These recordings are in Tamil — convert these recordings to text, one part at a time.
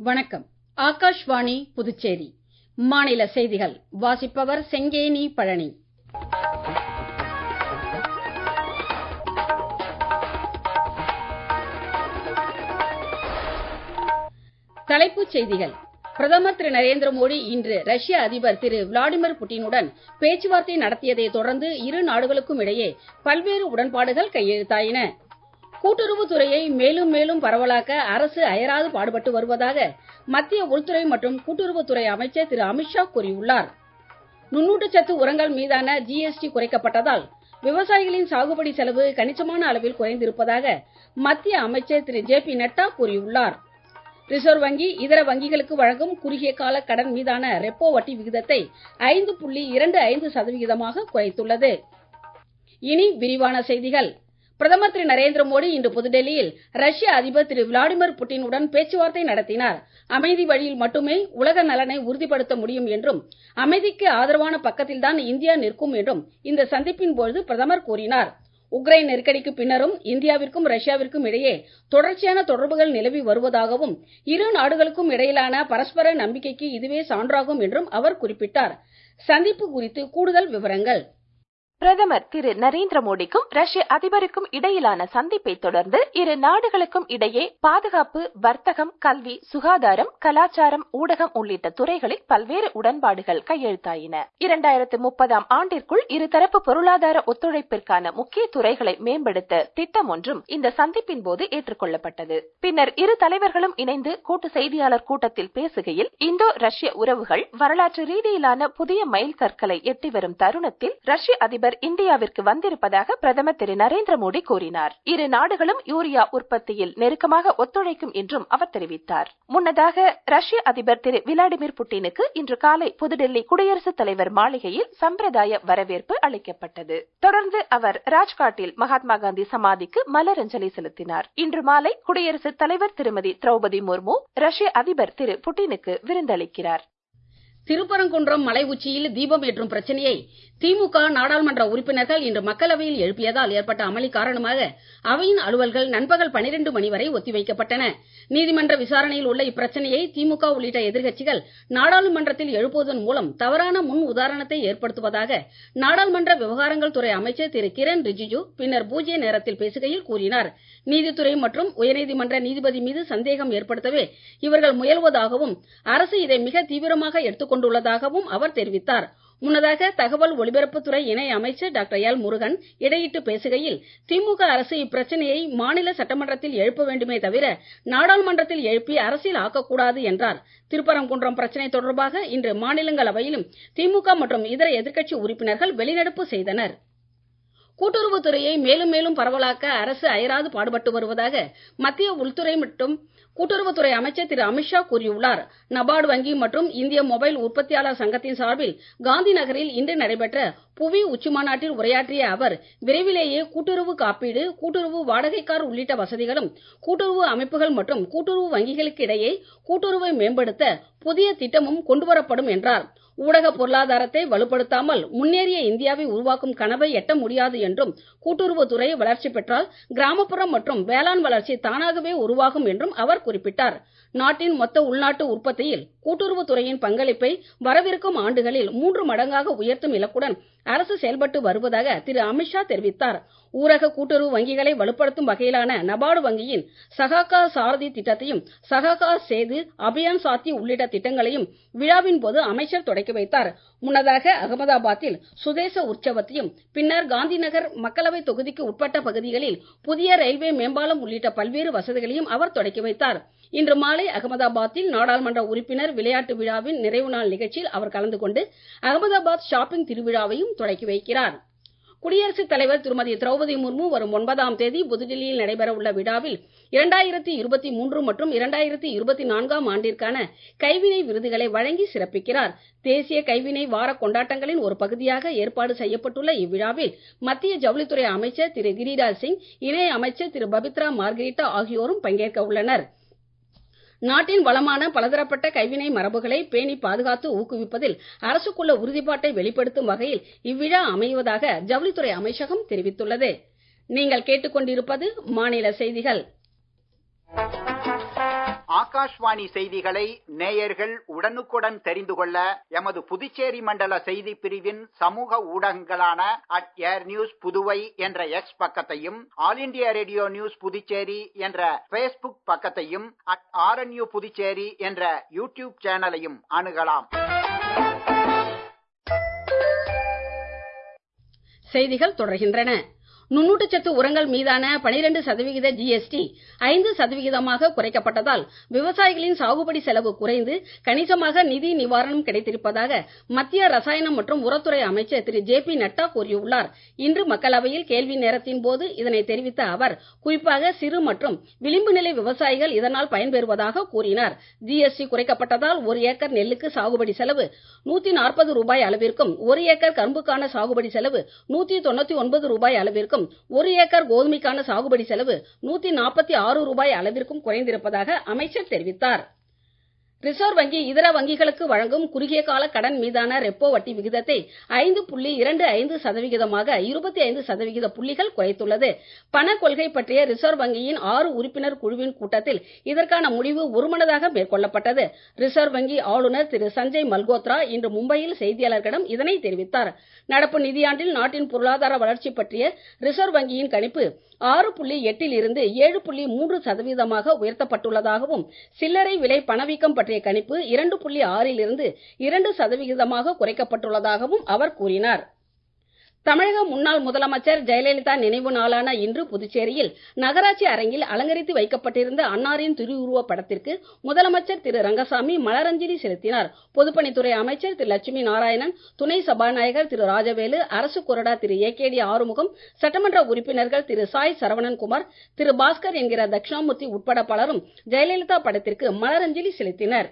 வணக்கம் ஆகாஷ்வாணி புதுச்சேரி மாநில செய்திகள் வாசிப்பவர் செங்கேனி பழனி தலைப்புச் செய்திகள் பிரதமர் திரு நரேந்திர மோடி இன்று ரஷ்ய அதிபர் திரு விளாடிமிர் புட்டினுடன் பேச்சுவார்த்தை நடத்தியதை தொடர்ந்து இரு நாடுகளுக்கும் இடையே பல்வேறு உடன்பாடுகள் கையெழுத்தாயின கூட்டுறவுத் துறையை மேலும் மேலும் பரவலாக்க அரசு அயராது பாடுபட்டு வருவதாக மத்திய உள்துறை மற்றும் கூட்டுறவுத்துறை அமைச்சர் திரு அமித்ஷா கூறியுள்ளார் நுண்ணூட்டச்சத்து உரங்கள் மீதான ஜிஎஸ்டி குறைக்கப்பட்டதால் விவசாயிகளின் சாகுபடி செலவு கணிசமான அளவில் குறைந்திருப்பதாக மத்திய அமைச்சர் திரு ஜே பி நட்டா கூறியுள்ளார் ரிசர்வ் வங்கி இதர வங்கிகளுக்கு வழங்கும் குறுகிய கால கடன் மீதான ரெப்போ வட்டி விகிதத்தை ஐந்து புள்ளி இரண்டு ஐந்து சதவிகிதமாக குறைத்துள்ளது இனி விரிவான செய்திகள் பிரதமர் திரு நரேந்திர மோடி இன்று புதுடெல்லியில் ரஷ்ய அதிபர் திரு விளாடிமிர் புட்டினுடன் பேச்சுவார்த்தை நடத்தினார் அமைதி வழியில் மட்டுமே உலக நலனை உறுதிப்படுத்த முடியும் என்றும் அமைதிக்கு ஆதரவான பக்கத்தில்தான் இந்தியா நிற்கும் என்றும் இந்த சந்திப்பின் பொழுது பிரதமர் கூறினார் உக்ரைன் நெருக்கடிக்கு பின்னரும் இந்தியாவிற்கும் ரஷ்யாவிற்கும் இடையே தொடர்ச்சியான தொடர்புகள் நிலவி வருவதாகவும் இரு நாடுகளுக்கும் இடையிலான பரஸ்பர நம்பிக்கைக்கு இதுவே சான்றாகும் என்றும் அவர் குறிப்பிட்டார் சந்திப்பு குறித்து கூடுதல் விவரங்கள் பிரதமர் திரு நரேந்திர மோடிக்கும் ரஷ்ய அதிபருக்கும் இடையிலான சந்திப்பை தொடர்ந்து இரு நாடுகளுக்கும் இடையே பாதுகாப்பு வர்த்தகம் கல்வி சுகாதாரம் கலாச்சாரம் ஊடகம் உள்ளிட்ட துறைகளில் பல்வேறு உடன்பாடுகள் கையெழுத்தாயின இரண்டாயிரத்து முப்பதாம் ஆண்டிற்குள் இருதரப்பு பொருளாதார ஒத்துழைப்பிற்கான முக்கிய துறைகளை மேம்படுத்த திட்டம் ஒன்றும் இந்த சந்திப்பின் போது ஏற்றுக்கொள்ளப்பட்டது பின்னர் இரு தலைவர்களும் இணைந்து கூட்டு செய்தியாளர் கூட்டத்தில் பேசுகையில் இந்தோ ரஷ்ய உறவுகள் வரலாற்று ரீதியிலான புதிய மைல் கற்களை எட்டி வரும் தருணத்தில் ரஷ்ய அதிபர் அதிபர் இந்தியாவிற்கு வந்திருப்பதாக பிரதமர் திரு நரேந்திர மோடி கூறினார் இரு நாடுகளும் யூரியா உற்பத்தியில் நெருக்கமாக ஒத்துழைக்கும் என்றும் அவர் தெரிவித்தார் முன்னதாக ரஷ்ய அதிபர் திரு விளாடிமிர் புட்டினுக்கு இன்று காலை புதுடெல்லி குடியரசுத் தலைவர் மாளிகையில் சம்பிரதாய வரவேற்பு அளிக்கப்பட்டது தொடர்ந்து அவர் ராஜ்காட்டில் மகாத்மா காந்தி சமாதிக்கு மலரஞ்சலி செலுத்தினார் இன்று மாலை குடியரசுத் தலைவர் திருமதி திரௌபதி முர்மு ரஷ்ய அதிபர் திரு புட்டினுக்கு விருந்தளிக்கிறார் திருப்பரங்குன்றம் மலை உச்சியில் தீபம் ஏற்றும் பிரச்சனையை திமுக நாடாளுமன்ற உறுப்பினர்கள் இன்று மக்களவையில் எழுப்பியதால் ஏற்பட்ட அமளி காரணமாக அவையின் அலுவல்கள் நண்பகல் பனிரெண்டு மணி வரை ஒத்திவைக்கப்பட்டன நீதிமன்ற விசாரணையில் உள்ள இப்பிரச்சனையை திமுக உள்ளிட்ட எதிர்க்கட்சிகள் நாடாளுமன்றத்தில் எழுப்புவதன் மூலம் தவறான முன் உதாரணத்தை ஏற்படுத்துவதாக நாடாளுமன்ற விவகாரங்கள் துறை அமைச்சர் திரு கிரண் ரிஜிஜு பின்னர் பூஜ்ய நேரத்தில் பேசுகையில் கூறினார் நீதித்துறை மற்றும் உயர்நீதிமன்ற நீதிபதி மீது சந்தேகம் ஏற்படுத்தவே இவர்கள் முயல்வதாகவும் அரசு இதை மிக தீவிரமாக எடுத்துக் கொண்டுள்ளதாகவும் அவர் தெரிவித்தார் முன்னதாக தகவல் ஒலிபரப்புத்துறை இணை அமைச்சர் டாக்டர் எல் முருகன் இடையிட்டு பேசுகையில் திமுக அரசு இப்பிரச்சனையை மாநில சட்டமன்றத்தில் எழுப்ப வேண்டுமே தவிர நாடாளுமன்றத்தில் எழுப்பி அரசியல் ஆக்கக்கூடாது என்றார் திருப்பரங்குன்றம் பிரச்சனை தொடர்பாக இன்று மாநிலங்களவையிலும் திமுக மற்றும் இதர எதிர்க்கட்சி உறுப்பினர்கள் வெளிநடப்பு செய்தனர் கூட்டுறவுத்துறையை மேலும் மேலும் பரவலாக்க அரசு அயராது பாடுபட்டு வருவதாக மத்திய உள்துறை மற்றும் கூட்டுறவுத்துறை அமைச்சர் திரு அமித்ஷா கூறியுள்ளார் நபார்டு வங்கி மற்றும் இந்திய மொபைல் உற்பத்தியாளர் சங்கத்தின் சார்பில் காந்தி நகரில் இன்று நடைபெற்ற புவி உச்சிமாநாட்டில் உரையாற்றிய அவர் விரைவிலேயே கூட்டுறவு காப்பீடு கூட்டுறவு வாடகைக்கார் உள்ளிட்ட வசதிகளும் கூட்டுறவு அமைப்புகள் மற்றும் கூட்டுறவு வங்கிகளுக்கு இடையே கூட்டுறவை மேம்படுத்த புதிய திட்டமும் கொண்டுவரப்படும் என்றார் ஊடக பொருளாதாரத்தை வலுப்படுத்தாமல் முன்னேறிய இந்தியாவை உருவாக்கும் கனவை எட்ட முடியாது என்றும் கூட்டுறவுத்துறை வளர்ச்சி பெற்றால் கிராமப்புறம் மற்றும் வேளாண் வளர்ச்சி தானாகவே உருவாகும் என்றும் அவர் குறிப்பிட்டார் நாட்டின் மொத்த உள்நாட்டு உற்பத்தியில் கூட்டுறவுத்துறையின் பங்களிப்பை வரவிருக்கும் ஆண்டுகளில் மூன்று மடங்காக உயர்த்தும் இலக்குடன் அரசு செயல்பட்டு வருவதாக திரு அமித்ஷா தெரிவித்தார் ஊரக கூட்டுறவு வங்கிகளை வலுப்படுத்தும் வகையிலான நபார்டு வங்கியின் சகாகா சாரதி திட்டத்தையும் சகாகா சேது அபியான் சாத்தி உள்ளிட்ட திட்டங்களையும் விழாவின் போது அமைச்சர் தொடக்கி வைத்தார் முன்னதாக அகமதாபாத்தில் சுதேச உற்சவத்தையும் பின்னர் காந்திநகர் மக்களவை தொகுதிக்கு உட்பட்ட பகுதிகளில் புதிய ரயில்வே மேம்பாலம் உள்ளிட்ட பல்வேறு வசதிகளையும் அவர் தொடக்கி வைத்தார் இன்று மாலை அகமதாபாத்தில் நாடாளுமன்ற உறுப்பினர் விளையாட்டு விழாவின் நிறைவு நாள் நிகழ்ச்சியில் அவர் கலந்து கொண்டு அகமதாபாத் ஷாப்பிங் திருவிழாவையும் தொடக்கி வைக்கிறார் குடியரசுத் தலைவர் திருமதி திரௌபதி முர்மு வரும் ஒன்பதாம் தேதி புதுடில்லியில் நடைபெற உள்ள விழாவில் இரண்டாயிரத்தி இருபத்தி மூன்று மற்றும் இரண்டாயிரத்தி இருபத்தி நான்காம் ஆண்டிற்கான கைவினை விருதுகளை வழங்கி சிறப்பிக்கிறார் தேசிய கைவினை வார கொண்டாட்டங்களின் ஒரு பகுதியாக ஏற்பாடு செய்யப்பட்டுள்ள இவ்விழாவில் மத்திய ஜவுளித்துறை அமைச்சர் திரு கிரிராஜ் சிங் இணை அமைச்சர் திரு பபித்ரா மார்கரிட்டா ஆகியோரும் பங்கேற்க உள்ளனர் நாட்டின் வளமான பலதரப்பட்ட கைவினை மரபுகளை பேணி பாதுகாத்து ஊக்குவிப்பதில் அரசுக்குள்ள உறுதிப்பாட்டை வெளிப்படுத்தும் வகையில் இவ்விழா அமைவதாக ஜவுளித்துறை அமைச்சகம் தெரிவித்துள்ளது நீங்கள் கேட்டுக்கொண்டிருப்பது மாநில செய்திகள் ஆகாஷ்வாணி செய்திகளை நேயர்கள் உடனுக்குடன் தெரிந்து கொள்ள எமது புதுச்சேரி மண்டல செய்தி பிரிவின் சமூக ஊடகங்களான அட் ஏர் நியூஸ் புதுவை என்ற எக்ஸ் பக்கத்தையும் All India Radio News Puducherry என்ற பேஸ்புக் பக்கத்தையும் அட் ஆர்என்யூ புதுச்சேரி என்ற யூடியூப் சேனலையும் அணுகலாம் செய்திகள் தொடர்கின்றன நுண்ணூட்டச்சத்து உரங்கள் மீதான 12% சதவிகித ஜிஎஸ்டி ஐந்து சதவிகிதமாக குறைக்கப்பட்டதால் விவசாயிகளின் சாகுபடி செலவு குறைந்து கணிசமாக நிதி நிவாரணம் கிடைத்திருப்பதாக மத்திய ரசாயனம் மற்றும் உரத்துறை அமைச்சர் திரு ஜே பி நட்டா கூறியுள்ளார் இன்று மக்களவையில் கேள்வி நேரத்தின் போது இதனை தெரிவித்த அவர் குறிப்பாக சிறு மற்றும் விளிம்பு நிலை விவசாயிகள் இதனால் பயன்பெறுவதாக கூறினார் ஜிஎஸ்டி குறைக்கப்பட்டதால் ஒரு ஏக்கர் நெல்லுக்கு சாகுபடி செலவு நூத்தி நாற்பது ரூபாய் அளவிற்கும் ஒரு ஏக்கர் கரும்புக்கான சாகுபடி செலவு நூத்தி தொண்ணூத்தி ஒன்பது ரூபாய் அளவிற்கும் ஒரு ஏக்கர் கோதுமைக்கான சாகுபடி செலவு நூத்தி நாற்பத்தி ஆறு ரூபாய் அளவிற்கும் குறைந்திருப்பதாக அமைச்சர் தெரிவித்தார் ரிசர்வ் வங்கி இதர வங்கிகளுக்கு வழங்கும் குறுகிய கால கடன் மீதான ரெப்போ வட்டி விகிதத்தை ஐந்து புள்ளி இரண்டு ஐந்து சதவிகிதமாக இருபத்தி ஐந்து சதவிகித புள்ளிகள் குறைத்துள்ளது பண கொள்கை பற்றிய ரிசர்வ் வங்கியின் ஆறு உறுப்பினர் குழுவின் கூட்டத்தில் இதற்கான முடிவு ஒருமனதாக மேற்கொள்ளப்பட்டது ரிசர்வ் வங்கி ஆளுநர் திரு சஞ்சய் மல்கோத்ரா இன்று மும்பையில் செய்தியாளர்களிடம் இதனை தெரிவித்தார் நடப்பு நிதியாண்டில் நாட்டின் பொருளாதார வளர்ச்சி பற்றிய ரிசர்வ் வங்கியின் கணிப்பு ஆறு புள்ளி எட்டில் இருந்து ஏழு புள்ளி மூன்று சதவீதமாக உயர்த்தப்பட்டுள்ளதாகவும் சில்லறை விலை பணவீக்கம் பற்றிய கணிப்பு இரண்டு புள்ளி ஆறில் இருந்து இரண்டு சதவிகிதமாக குறைக்கப்பட்டுள்ளதாகவும் அவர் கூறினார் தமிழக முன்னாள் முதலமைச்சர் ஜெயலலிதா நினைவு நாளான இன்று புதுச்சேரியில் நகராட்சி அரங்கில் அலங்கரித்து வைக்கப்பட்டிருந்த அன்னாரின் திருவுருவப் படத்திற்கு முதலமைச்சர் திரு ரங்கசாமி மலரஞ்சலி செலுத்தினார் பொதுப்பணித்துறை அமைச்சர் திரு லட்சுமி நாராயணன் துணை சபாநாயகர் திரு ராஜவேலு அரசு கொறடா திரு ஏ கே டி ஆறுமுகம் சட்டமன்ற உறுப்பினர்கள் திரு சாய் சரவணன்குமார் திரு பாஸ்கர் என்கிற தட்சிணாமூர்த்தி உட்பட பலரும் ஜெயலலிதா படத்திற்கு மலரஞ்சலி செலுத்தினர்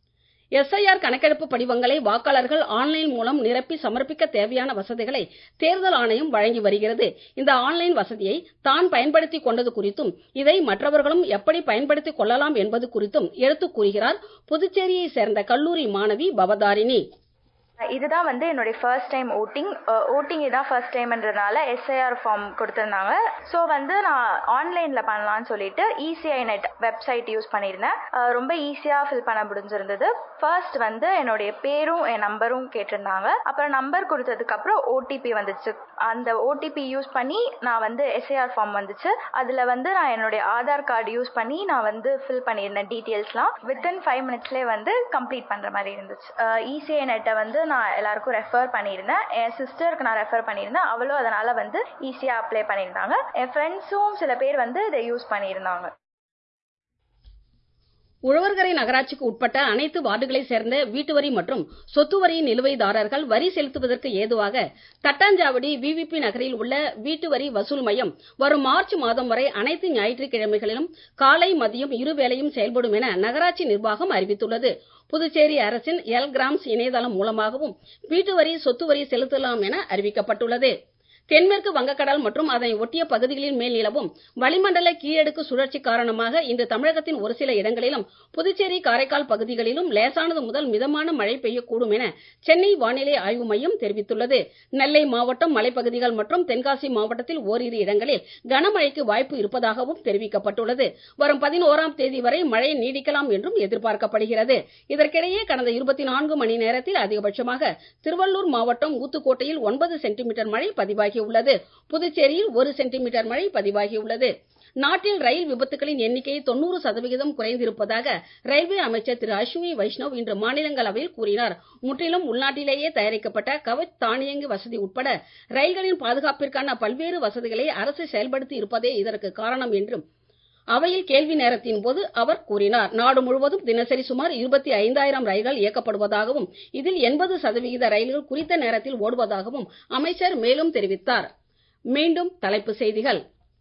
எஸ்ஐஆர் கணக்கெடுப்பு படிவங்களை வாக்காளர்கள் ஆன்லைன் மூலம் நிரப்பி சமர்ப்பிக்க தேவையான வசதிகளை தேர்தல் ஆணையம் வழங்கி வருகிறது இந்த ஆன்லைன் வசதியை தான் பயன்படுத்திக் கொண்டது குறித்தும் இதை மற்றவர்களும் எப்படி பயன்படுத்திக் கொள்ளலாம் என்பது குறித்தும் எடுத்துக் கூறுகிறார் புதுச்சேரியை சேர்ந்த கல்லூரி மாணவி பவதாரிணி இதுதான் வந்து என்னுடைய ஃபர்ஸ்ட் டைம் ஓட்டிங் ஓட்டிங் இதான் ஃபர்ஸ்ட் டைம்ன்றதுனால எஸ்ஐஆர் ஃபார்ம் கொடுத்துருந்தாங்க ஸோ வந்து நான் ஆன்லைனில் பண்ணலாம்னு சொல்லிட்டு இசிஐ நெட் வெப்சைட் யூஸ் பண்ணியிருந்தேன் அஹ் ரொம்ப ஈஸியாக ஃபில் பண்ண முடிஞ்சிருந்தது ஃபர்ஸ்ட் வந்து என்னுடைய பேரும் என் நம்பரும் கேட்டிருந்தாங்க அப்புறம் நம்பர் கொடுத்ததுக்கப்புறம் ஓடிபி வந்துச்சு அந்த ஓடிபி யூஸ் பண்ணி நான் வந்து எஸ்ஐஆர் ஃபார்ம் வந்துச்சு அதில் வந்து நான் என்னுடைய ஆதார் கார்டு யூஸ் பண்ணி நான் வந்து ஃபில் பண்ணியிருந்தேன் டீட்டெயில்ஸ்லாம் வித்தின் ஃபைவ் மினிட்ஸ்லேயே வந்து கம்ப்ளீட் பண்ணுற மாதிரி இருந்துச்சு இசிஐ நெட்டை வந்து நான் எல்லாருக்கும் ரெஃபர் பண்ணியிருந்தேன் என் சிஸ்டருக்கு நான் ரெஃபர் பண்ணியிருந்தேன் அவளும் அதனால வந்து ஈஸியாக அப்ளை பண்ணியிருந்தாங்க என் ஃப்ரெண்ட்ஸும் சில பேர் வந்து இதை யூஸ் பண்ணியிருந்தாங்க உழவர்கரை நகராட்சிக்கு உட்பட்ட அனைத்து வார்டுகளைச் சேர்ந்த வீட்டு வரி மற்றும் சொத்து வரி நிலுவைதாரர்கள் வரி செலுத்துவதற்கு ஏதுவாக தட்டாஞ்சாவடி விவிபி நகரில் உள்ள வீட்டு வரி வசூல் மையம் வரும் மார்ச் மாதம் வரை அனைத்து ஞாயிற்றுக்கிழமைகளிலும் காலை மதியம் இருவேளையும் செயல்படும் என நகராட்சி நிர்வாகம் அறிவித்துள்ளது புதுச்சேரி அரசின் எல் கிராம்ஸ் இணையதளம் மூலமாகவும் வீட்டு வரி சொத்து வரி செலுத்தலாம் என அறிவிக்கப்பட்டுள்ளது தென்மேற்கு வங்கக்கடல் மற்றும் அதனை ஒட்டிய பகுதிகளின் மேல் நிலவும் வளிமண்டல கீழடுக்கு சுழற்சி காரணமாக இன்று தமிழகத்தின் ஒரு சில இடங்களிலும் புதுச்சேரி காரைக்கால் பகுதிகளிலும் லேசானது முதல் மிதமான மழை பெய்யக்கூடும் என சென்னை வானிலை ஆய்வு மையம் தெரிவித்துள்ளது நெல்லை மாவட்டம் மலைப்பகுதிகள் மற்றும் தென்காசி மாவட்டத்தில் ஓரிரு இடங்களில் கனமழைக்கு வாய்ப்பு இருப்பதாகவும் தெரிவிக்கப்பட்டுள்ளது வரும் பதினோராம் தேதி வரை மழை நீடிக்கலாம் என்றும் எதிர்பார்க்கப்படுகிறது இதற்கிடையே கடந்த இருபத்தி நான்கு மணி நேரத்தில் அதிகபட்சமாக திருவள்ளூர் மாவட்டம் ஊத்துக்கோட்டையில் ஒன்பது சென்டிமீட்டர் மழை பதிவாகி உள்ளது புதுச்சேரியில் ஒரு சென்டிமீட்டர் மழை பதிவாகியுள்ளது நாட்டில் ரயில் விபத்துகளின் எண்ணிக்கை தொண்ணூறு சதவிகிதம் குறைந்திருப்பதாக ரயில்வே அமைச்சர் திரு அஸ்வினி வைஷ்ணவ் இன்று மாநிலங்களவையில் கூறினார் முற்றிலும் உள்நாட்டிலேயே தயாரிக்கப்பட்ட கவச் தானியங்கி வசதி உட்பட ரயில்களின் பாதுகாப்பிற்கான பல்வேறு வசதிகளை அரசு செயல்படுத்தி இருப்பதே இதற்கு காரணம் என்றும் அவையில் கேள்வி நேரத்தின் போது அவர் கூறினார் நாடு முழுவதும் தினசரி சுமார் இருபத்தி ஐந்தாயிரம் ரயில்கள் இயக்கப்படுவதாகவும் இதில் எண்பது சதவிகித ரயில்கள் குறித்த நேரத்தில் ஓடுவதாகவும் அமைச்சர் மேலும் தெரிவித்தார் மீண்டும் தலைப்புச் செய்திகள்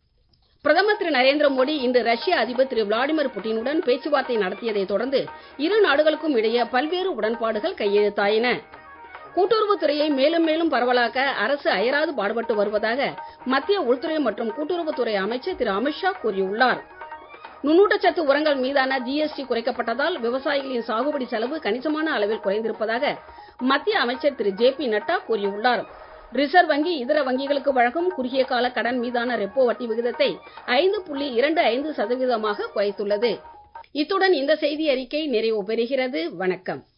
பிரதமர் திரு நரேந்திர மோடி இன்று ரஷ்ய அதிபர் திரு விளாடிமிர் புட்டினுடன் பேச்சுவார்த்தை நடத்தியதை தொடர்ந்து இரு நாடுகளுக்கும் இடையே பல்வேறு உடன்பாடுகள் கையெழுத்தாயின கூட்டுறவுத்துறையை மேலும் மேலும் பரவலாக்க அரசு அயராது பாடுபட்டு வருவதாக மத்திய உள்துறை மற்றும் கூட்டுறவுத்துறை அமைச்சர் திரு அமித்ஷா கூறியுள்ளார் நுண்ணூட்டச்சத்து உரங்கள் மீதான ஜிஎஸ்டி குறைக்கப்பட்டதால் விவசாயிகளின் சாகுபடி செலவு கணிசமான அளவில் குறைந்திருப்பதாக மத்திய அமைச்சர் திரு ஜே பி நட்டா கூறியுள்ளார் ரிசர்வ் வங்கி இதர வங்கிகளுக்கு வழங்கும் குறுகிய கால கடன் மீதான ரெப்போ வட்டி விகிதத்தை ஐந்து புள்ளி இரண்டு ஐந்து சதவீதமாக குறைத்துள்ளது இத்துடன் இந்த செய்தி அறிக்கை நிறைவு பெறுகிறது வணக்கம்